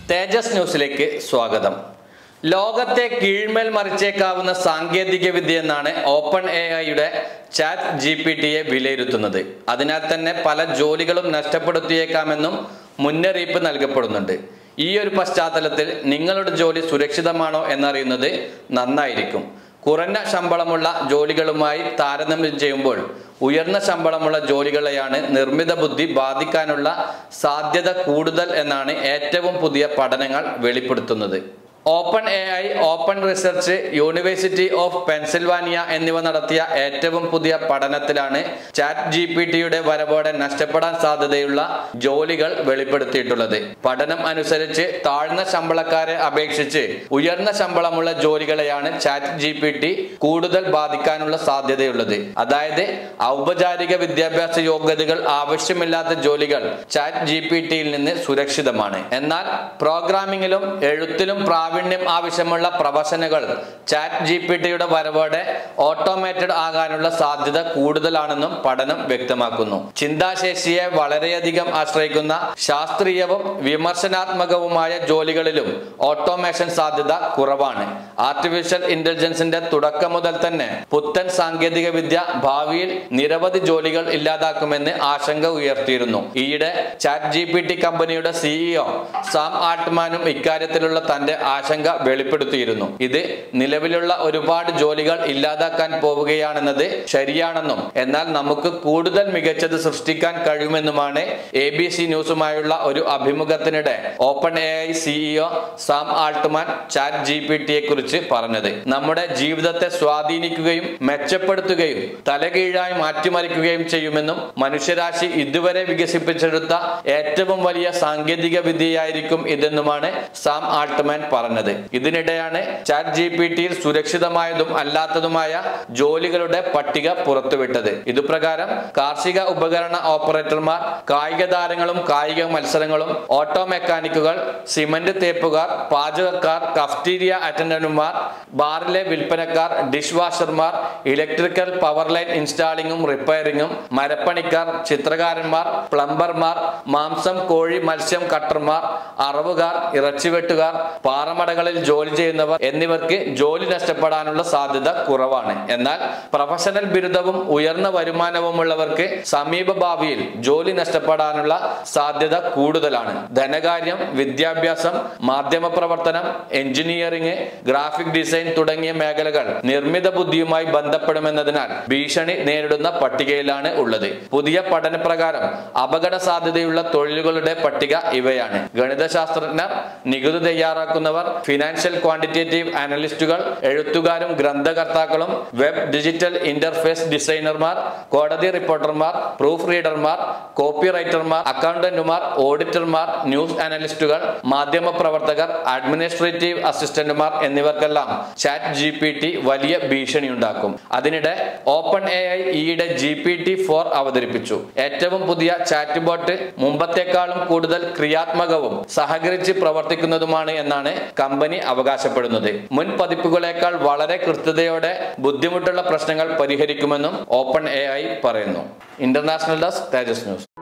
തേജസ് ന്യൂസിലേക്ക് സ്വാഗതം ലോകത്തെ കീഴ്മേൽ മറിച്ചേക്കാവുന്ന സാങ്കേതിക വിദ്യ എന്നാണ് ഓപ്പൺ എ ഐയുടെ ചാറ്റ് ജി പി ടിയെ വിലയിരുത്തുന്നത് അതിനാൽ തന്നെ പല ജോലികളും നഷ്ടപ്പെടുത്തിയേക്കാമെന്നും മുന്നറിയിപ്പ് നൽകപ്പെടുന്നുണ്ട് ഈ ഒരു പശ്ചാത്തലത്തിൽ നിങ്ങളുടെ ജോലി സുരക്ഷിതമാണോ എന്നറിയുന്നത് നന്നായിരിക്കും കുറഞ്ഞ ശമ്പളമുള്ള ജോലികളുമായി താരതമ്യം ചെയ്യുമ്പോൾ ഉയർന്ന ശമ്പളമുള്ള ജോലികളെയാണ് നിർമ്മിത ബുദ്ധി ബാധിക്കാനുള്ള സാധ്യത കൂടുതൽ എന്നാണ് ഏറ്റവും പുതിയ പഠനങ്ങൾ വെളിപ്പെടുത്തുന്നത് open A I open research university of Pennsylvania എന്നിവ നടത്തിയ ഏറ്റവും പുതിയ പഠനത്തിലാണ് ചാറ്റ് ജി പി ടിയുടെ വരവോടെ നഷ്ടപ്പെടാൻ സാധ്യതയുള്ള ജോലികൾ വെളിപ്പെടുത്തിയിട്ടുള്ളത് പഠനം അനുസരിച്ച് താഴ്ന്ന ശമ്പളക്കാരെ അപേക്ഷിച്ച് ഉയർന്ന ശമ്പളമുള്ള ജോലികളെയാണ് ചാറ്റ് ജി പി ടി കൂടുതൽ ബാധിക്കാനുള്ള സാധ്യതയുള്ളത് അതായത് ഔപചാരിക വിദ്യാഭ്യാസ യോഗ്യതകൾ ആവശ്യമില്ലാത്ത ജോലികൾ ചാറ്റ് ജി പി ടിയിൽ നിന്ന് സുരക്ഷിതമാണ് എന്നാൽ പ്രോഗ്രാമിംഗിലും എഴുത്തിലും പ്രാവീണ്യം ആവശ്യമുള്ള പ്രൊഫഷനുകൾ ചാറ്റ് ജി പി ടിയുടെ വരവോടെ ഓട്ടോമേറ്റഡ് ആകാനുള്ള സാധ്യത കൂടുതലാണെന്നും പഠനം വ്യക്തമാക്കുന്നു ചിന്താശേഷിയെ വളരെയധികം ആശ്രയിക്കുന്ന ശാസ്ത്രീയവും വിമർശനാത്മകവുമായ ജോലികളിലും ഓട്ടോമേഷൻ സാധ്യത കുറവാണ് ആർട്ടിഫിഷ്യൽ ഇന്റലിജൻസിന്റെ തുടക്കം മുതൽ തന്നെ പുത്തൻ സാങ്കേതിക വിദ്യ ഭാവിയിൽ നിരവധി ജോലികൾ ഇല്ലാതാക്കുമെന്ന് ആശങ്ക ഉയർത്തിയിരുന്നു ഈയിടെ ചാറ്റ് ജി പി ടി കമ്പനിയുടെ സിഇഒ സാം ആൾട്ട്മാനും ഇക്കാര്യത്തിലുള്ള തന്റെ ആശങ്ക വെളിപ്പെടുത്തിയിരുന്നു ഇത് നിലവിലുള്ള ഒരുപാട് ജോലികൾ ഇല്ലാതാക്കാൻ പോവുകയാണെന്നത് ശരിയാണെന്നും എന്നാൽ നമുക്ക് കൂടുതൽ മികച്ചത് സൃഷ്ടിക്കാൻ കഴിയുമെന്നുമാണ് എ ബി സി ന്യൂസുമായുള്ള ഒരു അഭിമുഖത്തിനിടെ open A I CEO Sam Altman chat G P ടിയെ കുറിച്ച് പറഞ്ഞത് നമ്മുടെ ജീവിതത്തെ സ്വാധീനിക്കുകയും മെച്ചപ്പെടുത്തുകയും തലകീഴായി മാറ്റിമറിക്കുകയും ചെയ്യുമെന്നും മനുഷ്യരാശി ഇതുവരെ വികസിപ്പിച്ചെടുത്ത ഏറ്റവും വലിയ സാങ്കേതിക വിദ്യയായിരിക്കും ഇതെന്നുമാണ് സാം ആൾട്ട്മാൻ പറഞ്ഞത് ഇതിനിടെയാണ് ചാറ്റ് ജി പി ടിയിൽ സുരക്ഷിതമായതും അല്ലാത്തതുമായ ജോലികളുടെ പട്ടിക പുറത്തുവിട്ടത് ഇതുപ്രകാരം കാർഷിക ഉപകരണ ഓപ്പറേറ്റർമാർ കായിക താരങ്ങളും കായിക മത്സരങ്ങളും ഓട്ടോ മെക്കാനിക്കുകൾ സിമന്റ് തേപ്പുകാർ പാചകക്കാർ കഫ്റ്റീരിയ അറ്റൻഡന്റുമാർ ബാറിലെ വിൽപ്പനക്കാർ ഡിഷ് വാഷർമാർ ഇലക്ട്രിക്കൽ പവർ ലൈൻ ഇൻസ്റ്റാളിങ്ങും റിപ്പയറിങ്ങും മരപ്പണിക്കാർ ചിത്രകാരന്മാർ പ്ലംബർമാർ മാംസം കോഴി മത്സ്യം കട്ടർമാർ അറവുകാർ ഇറച്ചിവെട്ടുകാർ പാറമടകളിൽ ജോലി ചെയ്യുന്നവർ എന്നിവർക്ക് ജോലി നഷ്ടപ്പെടാനുള്ള സാധ്യത കുറവാണ് എന്നാൽ പ്രൊഫഷണൽ ബിരുദവും ഉയർന്ന വരുമാനവുമുള്ളവർക്ക് സമീപ ഭാവിയിൽ ജോലി നഷ്ടപ്പെടാനുള്ള സാധ്യത കൂടുതലാണ് ധനകാര്യം വിദ്യാഭ്യാസം മാധ്യമ പ്രവർത്തനം എഞ്ചിനീയറിംഗ് ഗ്രാഫിക് ഡിസൈൻ തുടങ്ങിയ മേഖലകൾ നിർമ്മിത ബുദ്ധിയുമായി ബന്ധപ്പെടുമെന്നതിനാൽ ഭീഷണി നേരിടുന്ന പട്ടികയിലാണ് ഉള്ളത് പുതിയ പഠനപ്രകാരം അപകട സാധ്യതയുള്ള തൊഴിലുകളുടെ പട്ടിക ഇവയാണ് ഗണിതശാസ്ത്രജ്ഞർ നികുതി തയ്യാറാക്കുന്നവർ ഫിനാൻഷ്യൽ ക്വാണ്ടിറ്റേറ്റീവ് അനലിസ്റ്റുകൾ എഴുത്തുകാരും ഗ്രന്ഥകർത്താക്കളും വെബ് ഡിജിറ്റൽ ഇന്റർഫേസ് ഡിസൈനർമാർ കോടതി റിപ്പോർട്ടർമാർ പ്രൂഫ് റീഡർമാർ കോപ്പി റൈറ്റർമാർ അക്കൗണ്ടന്റുമാർ ഓഡിറ്റർമാർ ന്യൂസ് അനലിസ്റ്റുകൾ മാധ്യമ പ്രവർത്തകർ അഡ്മിനിസ്ട്രേറ്റീവ് അസിസ്റ്റന്റുമാർ എന്നിവർക്കെല്ലാം ചാറ്റ് ജി പി ടി വലിയ ഭീഷണിയുണ്ടാക്കും അതിനിടെ ഓപ്പൺ എ ഐ ഈയിടെ ജി പി ടി ഫോർ അവതരിപ്പിച്ചു ഏറ്റവും പുതിയ ചാറ്റ് ബോട്ട് മുമ്പത്തെക്കാളും കൂടുതൽ ക്രിയാത്മകവും സഹകരിച്ച് പ്രവർത്തിക്കുന്നതുമാണ് എന്നാണ് കമ്പനി അവകാശപ്പെടുന്നത് മുൻ പതിപ്പുകളേക്കാൾ വളരെ കൃത്യതയോടെ ബുദ്ധിമുട്ടുള്ള പ്രശ്നങ്ങൾ പരിഹരിക്കുമെന്നും ഓപ്പൺ എ ഐ പറയുന്നു ഇന്റർനാഷണൽ ഡെസ്ക് തേജസ് ന്യൂസ്